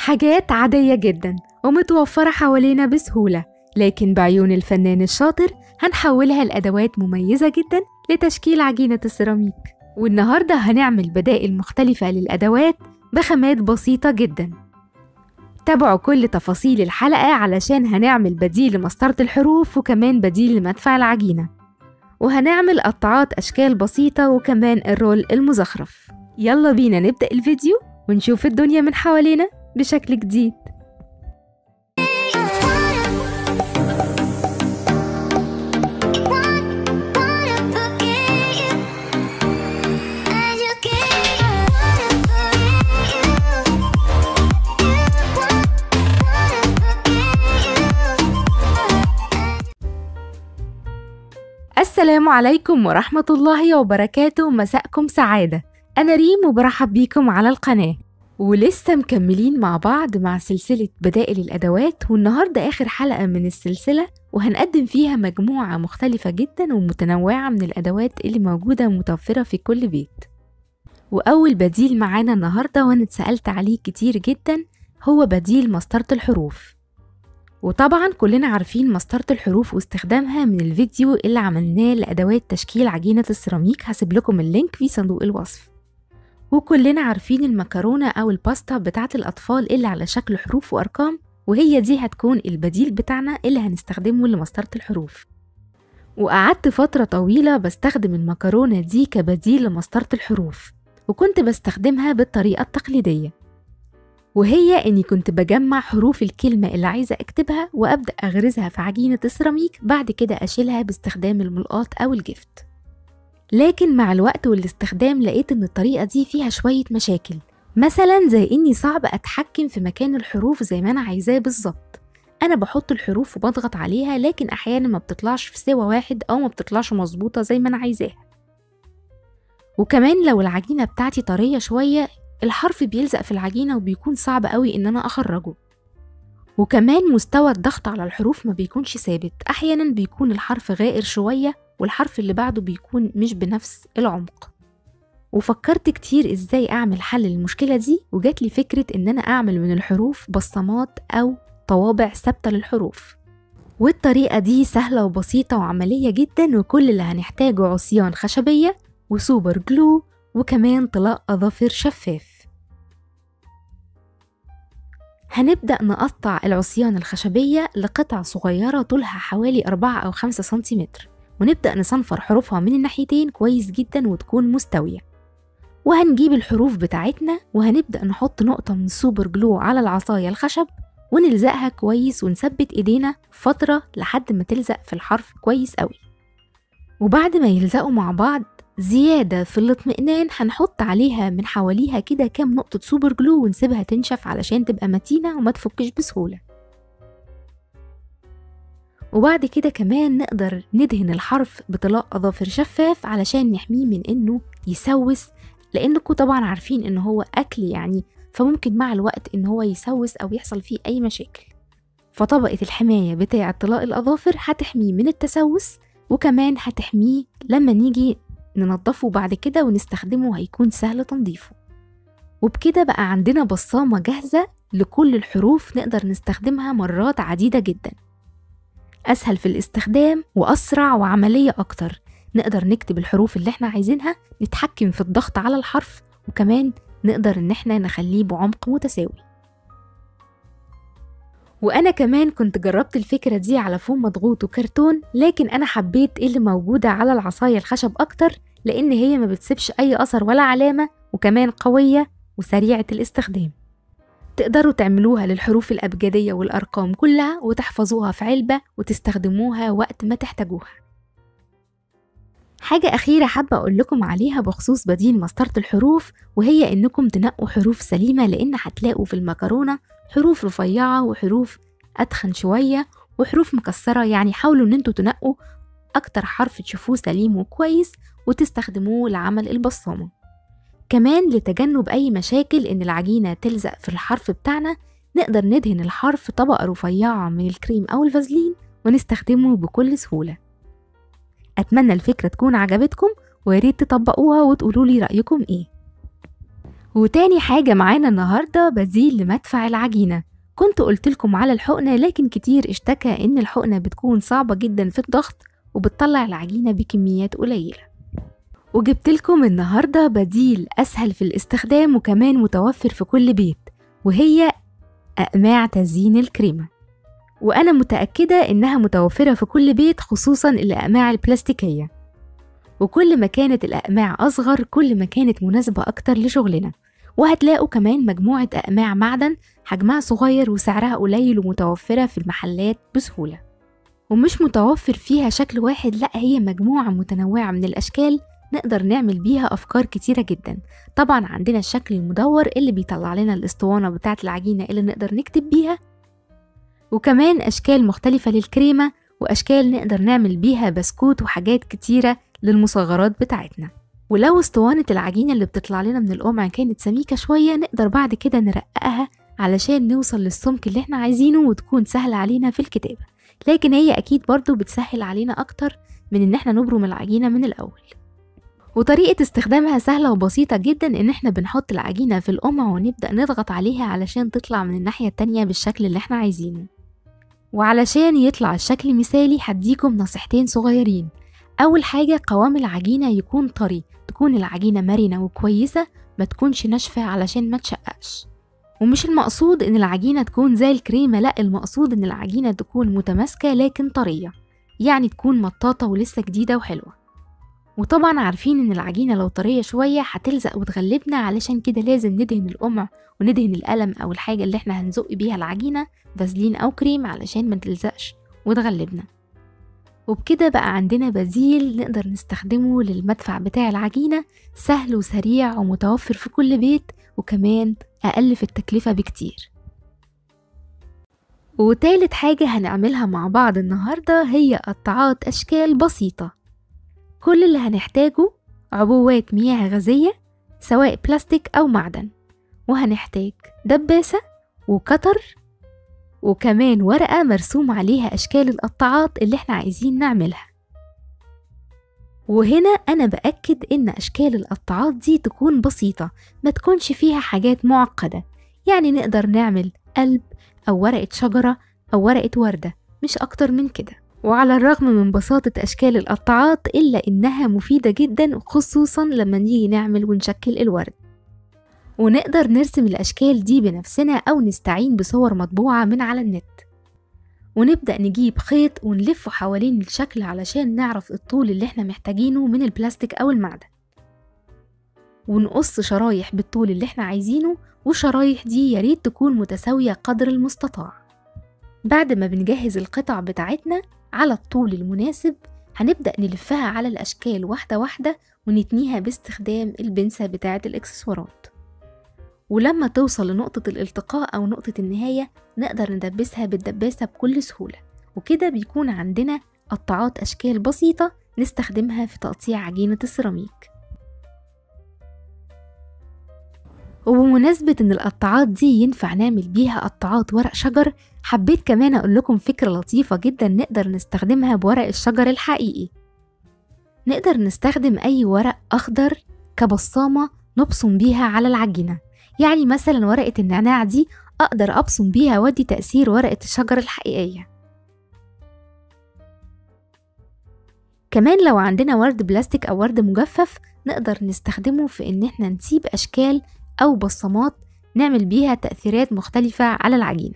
حاجات عادية جدا ومتوفرة حوالينا بسهولة لكن بعيون الفنان الشاطر هنحولها لأدوات مميزة جدا لتشكيل عجينة السيراميك والنهاردة هنعمل بدائل مختلفة للأدوات بخامات بسيطة جدا تابعوا كل تفاصيل الحلقة علشان هنعمل بديل لمسطرة الحروف وكمان بديل لمدفع العجينة وهنعمل قطعات أشكال بسيطة وكمان الرول المزخرف يلا بينا نبدأ الفيديو ونشوف الدنيا من حوالينا بشكل جديد السلام عليكم ورحمة الله وبركاته مساءكم سعادة أنا ريم وبرحب بيكم على القناة ولسه مكملين مع بعض مع سلسلة بدائل الأدوات والنهاردة آخر حلقة من السلسلة وهنقدم فيها مجموعة مختلفة جدا ومتنوعة من الأدوات اللي موجودة متوفرة في كل بيت وأول بديل معانا النهاردة وأنا اتسألت عليه كتير جدا هو بديل مسطرة الحروف وطبعا كلنا عارفين مسطرة الحروف واستخدامها من الفيديو اللي عملناه لأدوات تشكيل عجينة السيراميك هسيب لكم اللينك في صندوق الوصف وكلنا عارفين المكرونة أو الباستا بتاعة الأطفال اللي على شكل حروف وأرقام وهي دي هتكون البديل بتاعنا اللي هنستخدمه لمسطرة الحروف وقعدت فترة طويلة بستخدم المكرونة دي كبديل لمسطرة الحروف وكنت بستخدمها بالطريقة التقليدية وهي إني كنت بجمع حروف الكلمة اللي عايزة أكتبها وأبدأ أغرزها في عجينة السيراميك بعد كده أشيلها باستخدام الملقاط أو الجفت لكن مع الوقت والاستخدام لقيت إن الطريقة دي فيها شوية مشاكل مثلا زي إني صعب أتحكم في مكان الحروف زي ما أنا عايزاه بالظبط أنا بحط الحروف وبضغط عليها لكن أحيانا ما بتطلعش في سوا واحد أو ما بتطلعش مظبوطة زي ما أنا عايزاها وكمان لو العجينة بتاعتي طرية شوية الحرف بيلزق في العجينة وبيكون صعب قوي إن أنا أخرجه وكمان مستوى الضغط على الحروف ما بيكونش ثابت أحيانا بيكون الحرف غائر شوية والحرف اللي بعده بيكون مش بنفس العمق وفكرت كتير ازاي اعمل حل للمشكلة دي وجات لي فكرة ان انا اعمل من الحروف بصمات او طوابع ثابتة للحروف والطريقة دي سهلة وبسيطة وعملية جدا وكل اللي هنحتاجه عصيان خشبية وسوبر جلو وكمان طلاء أظافر شفاف هنبدأ نقطع العصيان الخشبية لقطع صغيرة طولها حوالي 4 أو 5 سنتيمتر ونبدأ نصنفر حروفها من الناحيتين كويس جدا وتكون مستوية وهنجيب الحروف بتاعتنا وهنبدأ نحط نقطة من السوبر جلو على العصاية الخشب ونلزقها كويس ونثبت ايدينا فترة لحد ما تلزق في الحرف كويس قوي وبعد ما يلزقوا مع بعض زيادة في الاطمئنان هنحط عليها من حواليها كده كام نقطة سوبر جلو ونسيبها تنشف علشان تبقى متينة وما تفكش بسهولة وبعد كده كمان نقدر ندهن الحرف بطلاء أظافر شفاف علشان نحميه من إنه يسوس لأنكم طبعا عارفين إن هو أكل يعني فممكن مع الوقت إن هو يسوس أو يحصل فيه أي مشاكل فطبقة الحماية بتاعة طلاء الأظافر هتحميه من التسوس وكمان هتحميه لما نيجي ننضفه بعد كده ونستخدمه هيكون سهل تنظيفه وبكده بقى عندنا بصامة جاهزة لكل الحروف نقدر نستخدمها مرات عديدة جدا أسهل في الاستخدام وأسرع وعملية أكتر نقدر نكتب الحروف اللي احنا عايزينها نتحكم في الضغط على الحرف وكمان نقدر ان احنا نخليه بعمق متساوي وانا كمان كنت جربت الفكرة دي على فوم مضغوط وكرتون لكن انا حبيت اللي موجودة على العصاية الخشب اكتر لان هي ما بتسيبش اي اثر ولا علامة وكمان قوية وسريعة الاستخدام تقدروا تعملوها للحروف الأبجدية والأرقام كلها وتحفظوها في علبة وتستخدموها وقت ما تحتاجوها حاجة أخيرة حابة أقول لكم عليها بخصوص بديل مسطرة الحروف وهي إنكم تنقوا حروف سليمة لأن هتلاقوا في المكرونة حروف رفيعة وحروف أتخن شوية وحروف مكسرة يعني حاولوا إن انتوا تنقوا أكتر حرف تشوفوه سليم وكويس وتستخدموه لعمل البصامة كمان لتجنب أي مشاكل إن العجينة تلزق في الحرف بتاعنا نقدر ندهن الحرف طبقة رفيعة من الكريم أو الفازلين ونستخدمه بكل سهولة أتمنى الفكرة تكون عجبتكم وياريت تطبقوها وتقولوا لي رأيكم إيه وتاني حاجة معانا النهاردة بديل لمدفع العجينة كنت قلت لكم على الحقنة لكن كتير اشتكى إن الحقنة بتكون صعبة جدا في الضغط وبتطلع العجينة بكميات قليلة وجبت لكم النهاردة بديل أسهل في الاستخدام وكمان متوفر في كل بيت وهي أقماع تزيين الكريمة وأنا متأكدة إنها متوفرة في كل بيت خصوصا الأقماع البلاستيكية وكل ما كانت الأقماع أصغر كل ما كانت مناسبة أكتر لشغلنا وهتلاقوا كمان مجموعة أقماع معدن حجمها صغير وسعرها قليل ومتوفرة في المحلات بسهولة ومش متوفر فيها شكل واحد لأ هي مجموعة متنوعة من الأشكال نقدر نعمل بيها أفكار كتيرة جدا طبعا عندنا الشكل المدور اللي بيطلع لنا الاسطوانة بتاعة العجينة اللي نقدر نكتب بيها وكمان أشكال مختلفة للكريمة وأشكال نقدر نعمل بيها بسكوت وحاجات كتيرة للمصغرات بتاعتنا ولو اسطوانة العجينة اللي بتطلع لنا من القمع كانت سميكة شوية نقدر بعد كده نرققها علشان نوصل للسمك اللي احنا عايزينه وتكون سهلة علينا في الكتابة لكن هي أكيد برضو بتسهل علينا أكتر من إن احنا نبرم العجينة من الأول وطريقة استخدامها سهلة وبسيطة جدا إن احنا بنحط العجينة في القمع ونبدأ نضغط عليها علشان تطلع من الناحية التانية بالشكل اللي احنا عايزينه وعلشان يطلع الشكل مثالي هديكم نصيحتين صغيرين أول حاجة قوام العجينة يكون طري تكون العجينة مرنة وكويسة ما تكونش ناشفة علشان ما تشققش ومش المقصود إن العجينة تكون زي الكريمة لأ المقصود إن العجينة تكون متماسكة لكن طرية يعني تكون مطاطة ولسه جديدة وحلوة وطبعا عارفين إن العجينة لو طرية شوية هتلزق وتغلبنا علشان كده لازم ندهن القمع وندهن القلم أو الحاجة اللي احنا هنزق بيها العجينة فازلين أو كريم علشان ما تلزقش وتغلبنا وبكده بقى عندنا بديل نقدر نستخدمه للمدفع بتاع العجينة سهل وسريع ومتوفر في كل بيت وكمان أقل في التكلفة بكتير وتالت حاجة هنعملها مع بعض النهاردة هي قطعات أشكال بسيطة كل اللي هنحتاجه عبوات مياه غازية سواء بلاستيك أو معدن وهنحتاج دباسة وكتر وكمان ورقة مرسوم عليها أشكال القطاعات اللي احنا عايزين نعملها وهنا أنا بأكد إن أشكال القطاعات دي تكون بسيطة ما تكونش فيها حاجات معقدة يعني نقدر نعمل قلب أو ورقة شجرة أو ورقة وردة مش أكتر من كده وعلى الرغم من بساطة أشكال القطاعات إلا إنها مفيدة جدا خصوصا لما نيجي نعمل ونشكل الورد ونقدر نرسم الأشكال دي بنفسنا أو نستعين بصور مطبوعة من على النت ونبدأ نجيب خيط ونلفه حوالين الشكل علشان نعرف الطول اللي احنا محتاجينه من البلاستيك أو المعدن ونقص شرايح بالطول اللي احنا عايزينه والشرايح دي ياريت تكون متساوية قدر المستطاع بعد ما بنجهز القطع بتاعتنا على الطول المناسب هنبدأ نلفها على الأشكال واحدة واحدة ونتنيها باستخدام البنسة بتاعة الإكسسوارات ولما توصل لنقطة الالتقاء أو نقطة النهاية نقدر ندبسها بالدباسة بكل سهولة وكده بيكون عندنا قطعات أشكال بسيطة نستخدمها في تقطيع عجينة السيراميك وبمناسبة إن القطاعات دي ينفع نعمل بيها قطاعات ورق شجر حبيت كمان أقول لكم فكرة لطيفة جدا نقدر نستخدمها بورق الشجر الحقيقي نقدر نستخدم أي ورق أخضر كبصامة نبصم بيها على العجينة يعني مثلا ورقة النعناع دي أقدر أبصم بيها وادي تأثير ورقة الشجر الحقيقية كمان لو عندنا ورد بلاستيك أو ورد مجفف نقدر نستخدمه في إن احنا نسيب أشكال أو بصمات نعمل بيها تأثيرات مختلفة على العجينة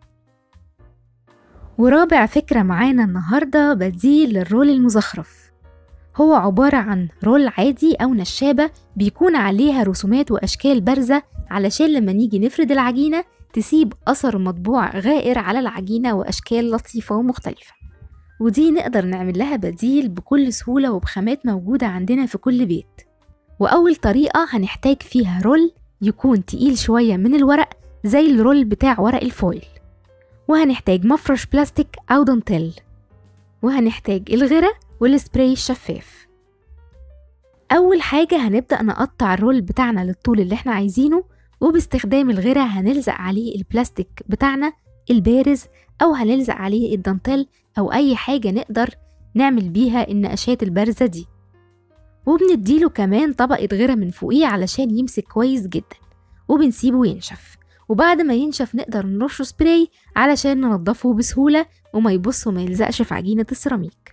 ورابع فكرة معانا النهاردة بديل للرول المزخرف هو عبارة عن رول عادي أو نشابة بيكون عليها رسومات وأشكال بارزة علشان لما نيجي نفرد العجينة تسيب أثر مطبوع غائر على العجينة وأشكال لطيفة ومختلفة ودي نقدر نعمل لها بديل بكل سهولة وبخامات موجودة عندنا في كل بيت وأول طريقة هنحتاج فيها رول يكون تقيل شوية من الورق زي الرول بتاع ورق الفويل وهنحتاج مفرش بلاستيك أو دانتيل وهنحتاج الغرة والسبراي الشفاف أول حاجة هنبدأ نقطع الرول بتاعنا للطول اللي احنا عايزينه وباستخدام الغرة هنلزق عليه البلاستيك بتاعنا البارز أو هنلزق عليه الدانتيل أو أي حاجة نقدر نعمل بيها النقشات البارزة دي وبنديله كمان طبقة غيرة من فوقيه علشان يمسك كويس جدا وبنسيبه ينشف وبعد ما ينشف نقدر نرشه سبراي علشان ننضفه بسهولة وما يبص وما يلزقش في عجينة السيراميك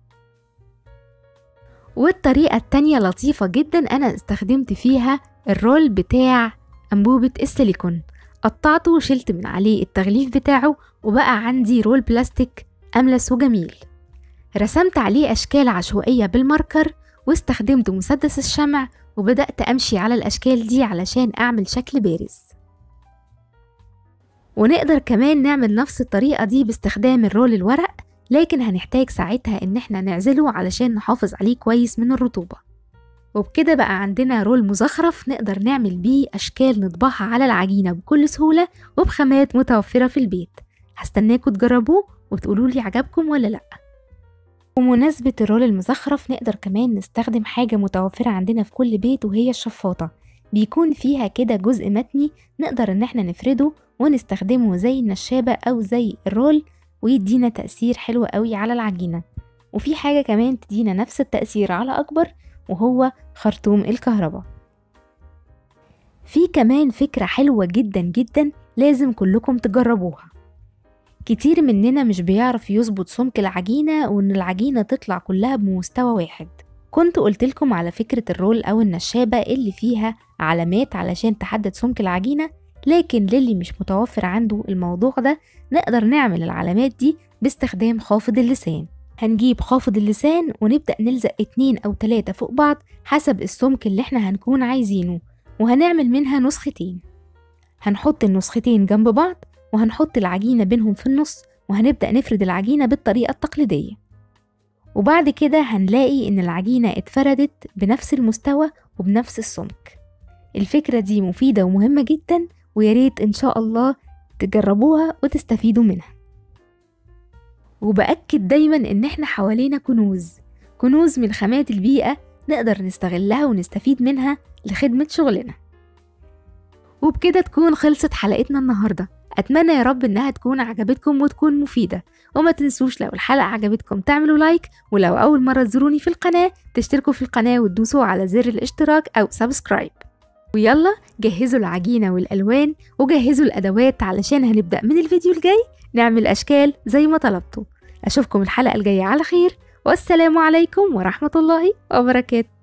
والطريقة التانية لطيفة جدا أنا استخدمت فيها الرول بتاع أنبوبة السيليكون قطعته وشلت من عليه التغليف بتاعه وبقى عندي رول بلاستيك أملس وجميل رسمت عليه أشكال عشوائية بالماركر واستخدمت مسدس الشمع وبدأت أمشي على الأشكال دي علشان أعمل شكل بارز ونقدر كمان نعمل نفس الطريقة دي باستخدام الرول الورق لكن هنحتاج ساعتها إن احنا نعزله علشان نحافظ عليه كويس من الرطوبة وبكده بقى عندنا رول مزخرف نقدر نعمل بيه أشكال نطبعها على العجينة بكل سهولة وبخامات متوفرة في البيت هستناكم تجربوه وتقولولي عجبكم ولا لأ بمناسبة الرول المزخرف نقدر كمان نستخدم حاجة متوفرة عندنا في كل بيت وهي الشفاطة بيكون فيها كده جزء متني نقدر ان احنا نفرده ونستخدمه زي النشابة او زي الرول ويدينا تأثير حلو قوي على العجينة وفي حاجة كمان تدينا نفس التأثير على أكبر وهو خرطوم الكهرباء في كمان فكرة حلوة جدا جدا لازم كلكم تجربوها كتير مننا مش بيعرف يظبط سمك العجينة وإن العجينة تطلع كلها بمستوى واحد كنت قلتلكم على فكرة الرول أو النشابة اللي فيها علامات علشان تحدد سمك العجينة لكن للي مش متوفر عنده الموضوع ده نقدر نعمل العلامات دي باستخدام خافض اللسان هنجيب خافض اللسان ونبدأ نلزق اتنين أو تلاتة فوق بعض حسب السمك اللي احنا هنكون عايزينه وهنعمل منها نسختين هنحط النسختين جنب بعض وهنحط العجينة بينهم في النص وهنبدأ نفرد العجينة بالطريقة التقليدية وبعد كده هنلاقي إن العجينة اتفردت بنفس المستوى وبنفس السمك الفكرة دي مفيدة ومهمة جدا وياريت إن شاء الله تجربوها وتستفيدوا منها وبأكد دايما إن إحنا حوالينا كنوز كنوز من خامات البيئة نقدر نستغلها ونستفيد منها لخدمة شغلنا وبكده تكون خلصت حلقتنا النهاردة أتمنى يا رب إنها تكون عجبتكم وتكون مفيدة وما تنسوش لو الحلقة عجبتكم تعملوا لايك ولو أول مرة تزوروني في القناة تشتركوا في القناة وتدوسوا على زر الاشتراك أو سبسكرايب ويلا جهزوا العجينة والألوان وجهزوا الأدوات علشان هنبدأ من الفيديو الجاي نعمل أشكال زي ما طلبتوا أشوفكم الحلقة الجاية على خير والسلام عليكم ورحمة الله وبركاته